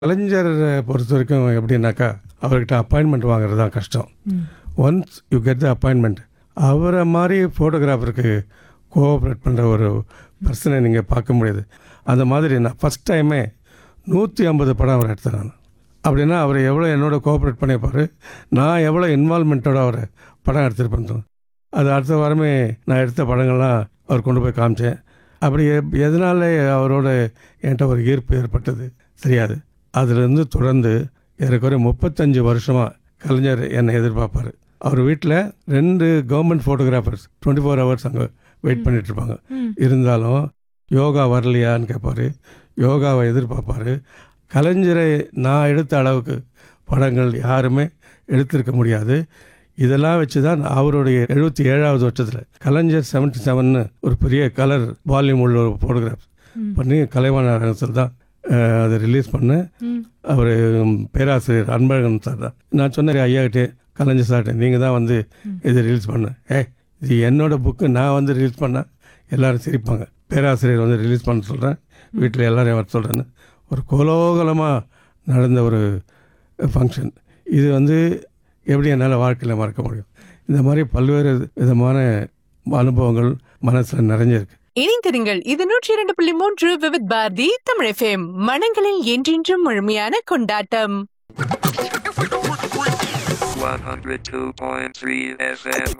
கலைஞரை பொறுத்த வரைக்கும் எப்படின்னாக்கா அவர்கிட்ட அப்பாயின்மெண்ட் வாங்குறது தான் கஷ்டம் once you get the appointment அவரை மாதிரி ஃபோட்டோகிராஃபருக்கு கோஆப்ரேட் பண்ணுற ஒரு பர்சனை நீங்கள் பார்க்க முடியாது அந்த மாதிரி நான் ஃபஸ்ட் டைமே நூற்றி ஐம்பது படம் அவர் எடுத்தேன் நான் அப்படின்னா அவர் எவ்வளோ என்னோட கோஆப்ரேட் பண்ணியிருப்பார் நான் எவ்வளோ இன்வால்மெண்ட்டோட அவர் படம் எடுத்திருப்பேன் தோணும். அது அடுத்த வாரமே நான் எடுத்த படங்கள்லாம் அவர் கொண்டு போய் காமிச்சேன் அப்படி எ- எதனால அவரோட என்கிட்ட ஒரு ஈர்ப்பு ஏற்பட்டது தெரியாது அதுலேருந்து தொடர்ந்து ஏறக்குறைய முப்பத்தஞ்சு வருஷமாக கலைஞர் என்னை எதிர்பார்ப்பார் அவர் வீட்டில் ரெண்டு government photographers twenty four hours அங்கே வெயிட் பண்ணிட்டு இருப்பாங்க இருந்தாலும் யோகா வரலையான்னு கேட்பாரு யோகாவை எதிர்பார்ப்பாரு கலைஞரை நான் எடுத்த அளவுக்கு படங்கள் யாருமே எடுத்திருக்க முடியாது இதெல்லாம் வச்சு தான் அவருடைய எழுபத்தி ஏழாவது வருஷத்தில் கலைஞர் செவன்டி செவன்னு ஒரு பெரிய கலர் வால்யூம் உள்ள ஒரு ஃபோட்டோகிராஃப் பண்ணி கலைவாணர் அரங்கத்தில் தான் அஹ், அதை ரிலீஸ் பண்ணேன் அவர் பேராசிரியர் அன்பழகன் சார் தான் நான் சொன்னேன் ஐயா கிட்டே கலைஞர் சார்ட்ட நீங்கள் தான் வந்து இதை ரிலீஸ் பண்ண ஏ இது என்னோட புக்கு நான் வந்து ரிலீஸ் பண்ணால் எல்லாரும் சிரிப்பாங்க பேராசிரியர் வந்து ரிலீஸ் பண்ண சொல்கிறேன் வீட்டில் எல்லாரையும் வர சொல்கிறேன்னு ஒரு கோலோகலமாக நடந்த ஒரு ஃபங்க்ஷன் இது வந்து எப்படி என்னால் வாழ்க்கையில் மறக்க முடியும் இந்த மாதிரி பல்வேறு விதமான அனுபவங்கள் மனசில் நிறைஞ்சிருக்கு இணைந்திருங்கள் இது நூற்றி இரண்டு புள்ளி மூன்று விவித் பாரதி தமிழ் எஃப்எம் மனங்களில் என்றென்றும் முழுமையான கொண்டாட்டம் 102.3 FM.